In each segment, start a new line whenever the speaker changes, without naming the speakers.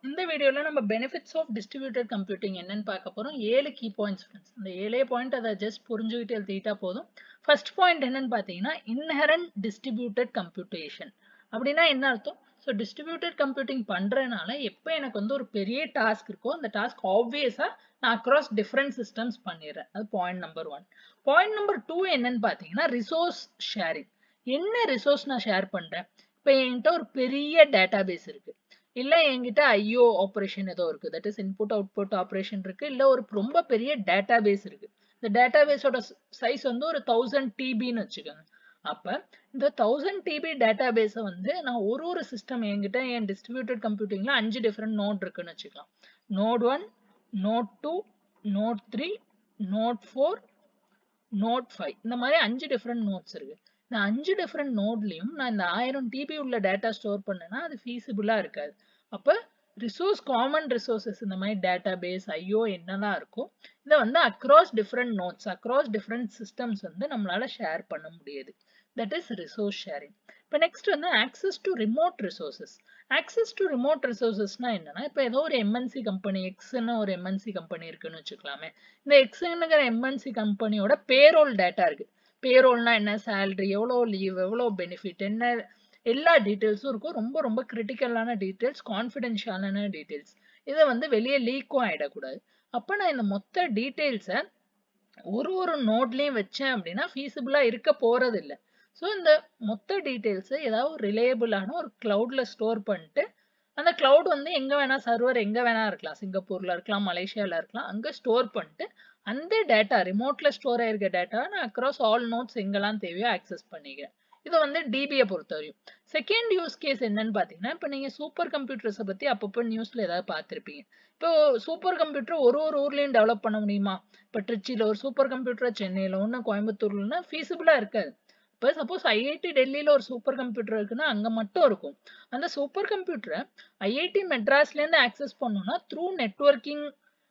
இந்த வீடியோல நம்ம பெனிஃபிட்ஸ் ஆஃப் டிஸ்ட்ரிபியூட்டட் கம்ப்யூட்டிங் என்னன்னு பார்க்க போறோம் ஏழு கீ பாயிண்ட்ஸ் ஃப்ரெண்ட்ஸ் அந்த ஏழே பாயிண்ட் அதை ஜஸ்ட் புரிஞ்சுக்கிட்டு எழுதிட்டா போதும் ஃபர்ஸ்ட் பாயிண்ட் என்னன்னு பார்த்தீங்கன்னா இன்ஹரண்ட் டிஸ்ட்ரிபியூட்டட் கம்ப்யூட்டேஷன் அப்படின்னா என்ன அர்த்தம் ஸோ டிஸ்ட்ரிபியூட்டட் கம்ப்யூட்டிங் பண்ணுறதுனால எப்போ எனக்கு வந்து ஒரு பெரிய டாஸ்க் இருக்கோ அந்த டாஸ்க் ஆப்வியஸாக நான் அக்ராஸ் டிஃப்ரெண்ட் சிஸ்டம்ஸ் பண்ணிடுறேன் அது point number one point number two என்னன்னு பார்த்தீங்கன்னா ரிசோர்ஸ் ஷேரிங் என்ன ரிசோர்ஸ் நான் ஷேர் பண்ணுறேன் இப்போ என்கிட்ட ஒரு பெரிய டேட்டா பேஸ் இருக்குது இல்லை என்கிட்ட ஐஓ ஆப்ரேஷன் ஏதோ இருக்குது that is input output operation இருக்குது இல்லை ஒரு ரொம்ப பெரிய டேட்டா பேஸ் இருக்குது இந்த டேட்டா பேஸோட சைஸ் வந்து ஒரு தௌசண்ட் டிபின்னு வச்சுக்கோங்க அப்போ இந்த தௌசண்ட் டிபி டேட்டா பேஸை வந்து நான் ஒரு ஒரு சிஸ்டம் என்கிட்ட என் டிஸ்ட்ரிபியூட்டட் கம்ப்யூட்டிங்கில் அஞ்சு டிஃப்ரெண்ட் நோட் இருக்குன்னு வச்சுக்கலாம் node one node two node three node four node five இந்த மாதிரி அஞ்சு டிஃப்ரெண்ட் நோட்ஸ் இருக்கு இந்த அஞ்சு டிஃப்ரெண்ட் நோட்லையும் நான் இந்த ஆயிரம் டிபி உள்ள டேட்டா ஸ்டோர் பண்ணேன்னா அது ஃபீஸிபிளாக இருக்காது அப்போ ரிசோர்ஸ் காமன் ரிசோர்ஸஸ் இந்த மாதிரி டேட்டா பேஸ் ஐயோ என்னெல்லாம் இருக்கும் இதை வந்து across different nodes across different systems வந்து நம்மளால ஷேர் பண்ண முடியாது தட் இஸ் ரிசோர்ஸ் ஷேரிங் இப்போ நெக்ஸ்ட் வந்து access to remote resources access to remote ரிசோர்சஸ்னா என்னன்னா இப்போ ஏதோ ஒரு எம்என்சி கம்பெனி எக்ஸ்னு ஒரு எம்என்சி கம்பெனி இருக்குன்னு வச்சுக்கலாமே இந்த எக்ஸ்னுங்கிற எம்என்சி கம்பெனியோட பேரோல் டேட்டா இருக்கு பேரோல்னா என்ன சேலரி எவ்வளோ லீவ் எவ்வளோ பெனிஃபிட் என்ன எல்லா டீட்டெயில்ஸும் இருக்கும் ரொம்ப ரொம்ப கிரிட்டிக்கலான டீட்டெயில்ஸ் கான்ஃபிடென்ஷியலான டீட்டெயில்ஸ் இதை வந்து வெளியே லீக்கும் ஆகிடக்கூடாது அப்போ நான் இந்த மொத்த டீட்டெயில்ஸை ஒரு ஒரு நோட்லேயும் வச்சேன் அப்படின்னா ஃபீஸிபிளாக இருக்க போகிறது இல்லை ஸோ இந்த மொத்த டீட்டெயில்ஸை ஏதாவது ரிலேபிளான ஒரு க்ளவுடில் ஸ்டோர் பண்ணிட்டு அந்த க்ளவுட் வந்து எங்கே வேணால் சர்வர் எங்கே வேணால் இருக்கலாம் சிங்கப்பூரில் இருக்கலாம் மலேசியாவில் இருக்கலாம் அங்கே ஸ்டோர் பண்ணிட்டு அந்த டேட்டா ரிமோட்டில் ஸ்டோர் ஆயிருக்க டேட்டாவை நான் அக்ராஸ் ஆல் நோட்ஸ் எங்கெல்லாம் தேவையோ ஆக்சஸ் பண்ணிக்கிறேன் இது வந்து டிபியை பொறுத்த வரையும் செகண்ட் யூஸ் கேஸ் என்னன்னு பார்த்தீங்கன்னா இப்போ நீங்கள் சூப்பர் கம்ப்யூட்டர்ஸை பற்றி அப்பப்போ நியூஸில் ஏதாவது பார்த்துருப்பீங்க இப்போ சூப்பர் கம்ப்யூட்டர் ஒரு ஒரு ஊர்லேயும் டெவலப் பண்ண முடியுமா இப்போ ட்ரிச்சியில் ஒரு சூப்பர் கம்ப்யூட்டர் சென்னையில் ஒன்று கோயம்புத்தூர்லன்னா ஃபீஸிபிளாக இருக்காது இப்போ சப்போஸ் ஐஐடி டெல்லியில் ஒரு சூப்பர் கம்ப்யூட்டர் இருக்குன்னா அங்கே மட்டும் இருக்கும் அந்த சூப்பர் கம்ப்யூட்டரை ஐஐடி மெட்ராஸ்லேருந்து ஆக்சஸ் பண்ணோம்னா த்ரூ நெட்ஒர்க்கிங்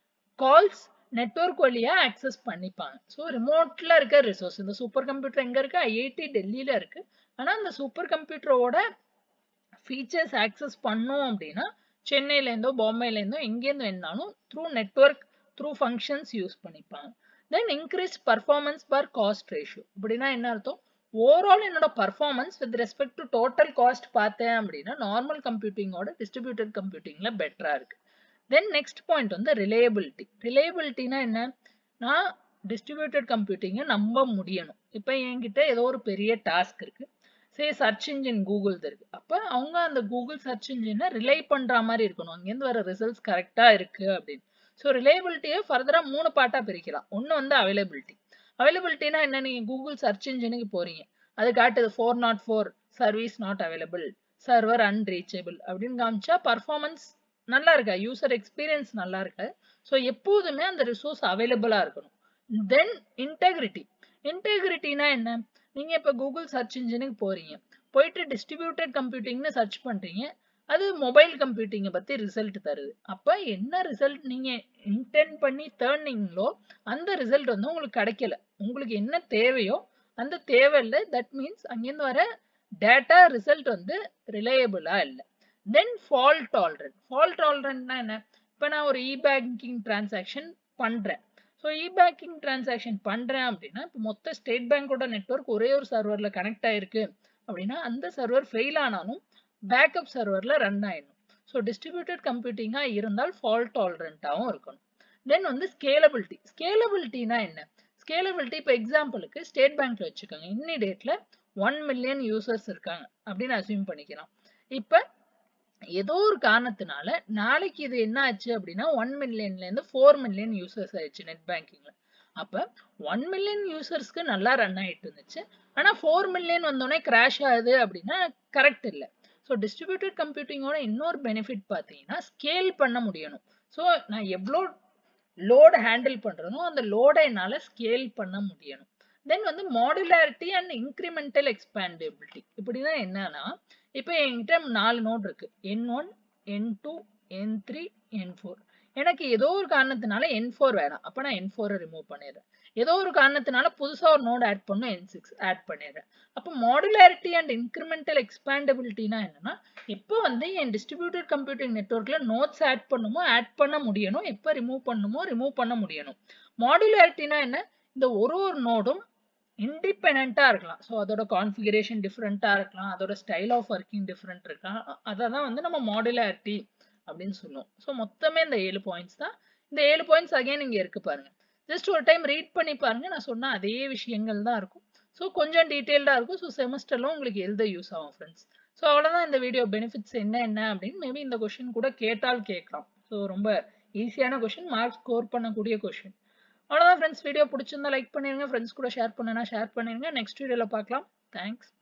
கால்ஸ் நெட்ஒர்க் வழியாக ஆக்சஸ் பண்ணிப்பாங்க ஸோ ரிமோட்டில் இருக்க ரிசோர்ஸ் இந்த சூப்பர் கம்ப்யூட்டர் எங்கே இருக்குது ஐஐடி டெல்லியில் இருக்குது ஆனால் அந்த சூப்பர் கம்ப்யூட்டரோட ஃபீச்சர்ஸ் ஆக்சஸ் பண்ணோம் அப்படின்னா சென்னையிலேருந்தோ பாம்பேலேருந்தோ எங்கேருந்து வேணாலும் through network through functions use பண்ணிப்பாங்க then increase performance per cost ratio அப்படின்னா என்ன அர்த்தம் ஓவரால் என்னோட performance with respect to total cost பார்த்தேன் அப்படின்னா நார்மல் கம்ப்யூட்டிங்கோட டிஸ்ட்ரிபியூட்டட் கம்ப்யூட்டிங்கில் பெட்டராக இருக்குது தென் நெக்ஸ்ட் பாயிண்ட் வந்து ரிலேபிலிட்டி ரிலேபிலிட்டினா என்ன நான் டிஸ்ட்ரிபியூட்டட் கம்ப்யூட்டிங்கை நம்ப முடியணும் இப்போ என்கிட்ட ஏதோ ஒரு பெரிய டாஸ்க் இருக்குது சே சர்ச் இன்ஜின் கூகுள் இருக்கு அப்போ அவங்க அந்த கூகுள் சர்ச் இன்ஜினை ரிலே பண்ணுற மாதிரி இருக்கணும் அங்கேருந்து வர ரிசல்ட்ஸ் கரெக்டாக இருக்குது அப்படின்னு ஸோ ரிலேபிலிட்டியை ஃபர்தராக மூணு பார்ட்டாக பிரிக்கலாம் ஒன்று வந்து அவைலபிலிட்டி அவைலபிலிட்டினா என்ன நீங்கள் கூகுள் சர்ச் இன்ஜினுக்கு போகிறீங்க அது காட்டுது four nought four service not available server unreachable அப்படின்னு காமிச்சா பர்ஃபார்மன்ஸ் நல்லா இருக்கா யூசர் எக்ஸ்பீரியன்ஸ் நல்லா இருக்கா ஸோ எப்போதுமே அந்த ரிசோர்ஸ் அவைலபிளாக இருக்கணும் தென் இன்டெகிரிட்டி இன்டெகிரிட்டினா என்ன நீங்கள் இப்போ கூகுள் சர்ச் இன்ஜினுக்கு போகிறீங்க போயிட்டு டிஸ்ட்ரிபியூட்டட் கம்ப்யூட்டிங்னு சர்ச் பண்ணுறீங்க அது மொபைல் கம்ப்யூட்டிங்கை பற்றி ரிசல்ட் தருது அப்போ என்ன ரிசல்ட் நீங்கள் இன்டென்ட் பண்ணி தேர்னிங்களோ அந்த ரிசல்ட் வந்து உங்களுக்கு கிடைக்கல உங்களுக்கு என்ன தேவையோ அந்த தேவை இல்லை தட் மீன்ஸ் அங்கேருந்து வர டேட்டா ரிசல்ட் வந்து ரிலையபிளாக இல்லை தென் ஃபால்ட் டாலரண்ட் ஃபால்ட் டாலரண்ட்னா என்ன இப்போ நான் ஒரு இ பேங்கிங் டிரான்சாக்ஷன் பண்ணுறேன் ஸோ இ பேங்கிங் டிரான்சாக்ஷன் பண்ணுறேன் அப்படின்னா இப்போ மொத்த ஸ்டேட் பேங்கோட நெட்ஒர்க் ஒரே ஒரு சர்வரில் கனெக்ட் ஆயிருக்கு அப்படின்னா அந்த சர்வர் ஃபெயில் ஆனாலும் பேக்கப் சர்வரில் ரன் ஆயிடணும் ஸோ டிஸ்ட்ரிபியூட்டட் கம்ப்யூட்டிங்காக இருந்தால் ஃபால்ட் டாலரண்ட்டாகவும் இருக்கணும் தென் வந்து ஸ்கேலபிலிட்டி ஸ்கேலபிலிட்டினா என்ன ஸ்கேலபிலிட்டி இப்போ எக்ஸாம்பிளுக்கு ஸ்டேட் பேங்க்ல வச்சுக்கோங்க இன்னி டேட்டில் ஒன் மில்லியன் யூசர்ஸ் இருக்காங்க அப்படின்னு அசியூம் பண்ணிக்கலாம் இப்போ ஏதோ ஒரு காரணத்தினால நாளைக்கு இது என்ன ஆச்சு அப்படின்னா ஒன் மில்லியன்லேருந்து ஃபோர் மில்லியன் யூசர்ஸ் ஆயிடுச்சு நெட் பேங்கிங்கில் அப்போ ஒன் மில்லியன் யூசர்ஸ்க்கு நல்லா ரன் ஆகிட்டு இருந்துச்சு ஆனால் ஃபோர் மில்லியன் வந்தோடனே கிராஷ் ஆகுது அப்படின்னா கரெக்ட் இல்லை ஸோ டிஸ்ட்ரிபியூட்டட் கம்ப்யூட்டிங்கோட இன்னொரு பெனிஃபிட் பார்த்தீங்கன்னா ஸ்கேல் பண்ண முடியணும் ஸோ நான் எவ்வளோ லோடு ஹேண்டில் பண்ணுறனோ அந்த லோடை என்னால் ஸ்கேல் பண்ண முடியணும் தென் வந்து மாடுலாரிட்டி அண்ட் இன்க்ரிமெண்டல் எக்ஸ்பேண்டபிலிட்டி இப்படின்னா என்னன்னா இப்போ என்கிட்ட நாலு நோட் இருக்கு N one N two N three N four எனக்கு ஏதோ ஒரு காரணத்தினால என் ஃபோர் வேணாம் அப்போ நான் என் ஃபோரை ரிமூவ் பண்ணிடுறேன் ஏதோ ஒரு காரணத்தினால புதுசாக ஒரு நோட் ஆட் பண்ணும் என் சிக்ஸ் ஆட் பண்ணிடுறேன் அப்போ மாடுலாரிட்டி அண்ட் இன்க்ரிமெண்டல் எக்ஸ்பேண்டபிலிட்டினா என்னன்னா எப்போ வந்து என் டிஸ்ட்ரிபியூட்டட் கம்ப்யூட்டிங் நெட்ஒர்க்கில் நோட்ஸ் ஆட் பண்ணுமோ ஆட் பண்ண முடியணும் எப்போ ரிமூவ் பண்ணுமோ ரிமூவ் பண்ண முடியணும் மாடுலாரிட்டினா என்ன இந்த ஒரு ஒரு நோடும் இண்டிபெண்ட்டாக இருக்கலாம் ஸோ அதோட கான்ஃபிகரேஷன் டிஃப்ரெண்ட்டாக இருக்கலாம் அதோட ஸ்டைல் ஆஃப் ஒர்க்கிங் டிஃப்ரெண்ட் இருக்கலாம் அதை தான் வந்து நம்ம மாடுலாரிட்டி அப்படின்னு சொல்லுவோம் ஸோ மொத்தமே இந்த ஏழு பாயிண்ட்ஸ் தான் இந்த ஏழு பாயிண்ட்ஸ் அகைன் இங்கே இருக்கு பாருங்க ஜஸ்ட் ஒரு டைம் ரீட் பண்ணி பாருங்க நான் சொன்ன அதே விஷயங்கள் தான் இருக்கும் ஸோ கொஞ்சம் டீட்டெயில்டாக இருக்கும் ஸோ செமஸ்டர்லாம் உங்களுக்கு எழுத யூஸ் ஆகும் ஃப்ரெண்ட்ஸ் ஸோ அவ்வளோதான் இந்த வீடியோ பெனிஃபிட்ஸ் என்ன என்ன அப்படின்னு மேபி இந்த கொஷின் கூட கேட்டால் கேட்கலாம் ஸோ ரொம்ப ஈஸியான கொஷின் மார்க் ஸ்கோர் பண்ணக்கூடிய கொஷின் அவ்வளோதான் ஃப்ரெண்ட்ஸ் வீடியோ பிடிச்சிருந்தா லைக் பண்ணிருங்க ஃப்ரெண்ட்ஸ் கூட ஷேர் பண்ணுனா ஷேர் பண்ணிருங்க நெக்ஸ்ட் வீடியோவில் பார்க்கலாம் தேங்க்ஸ்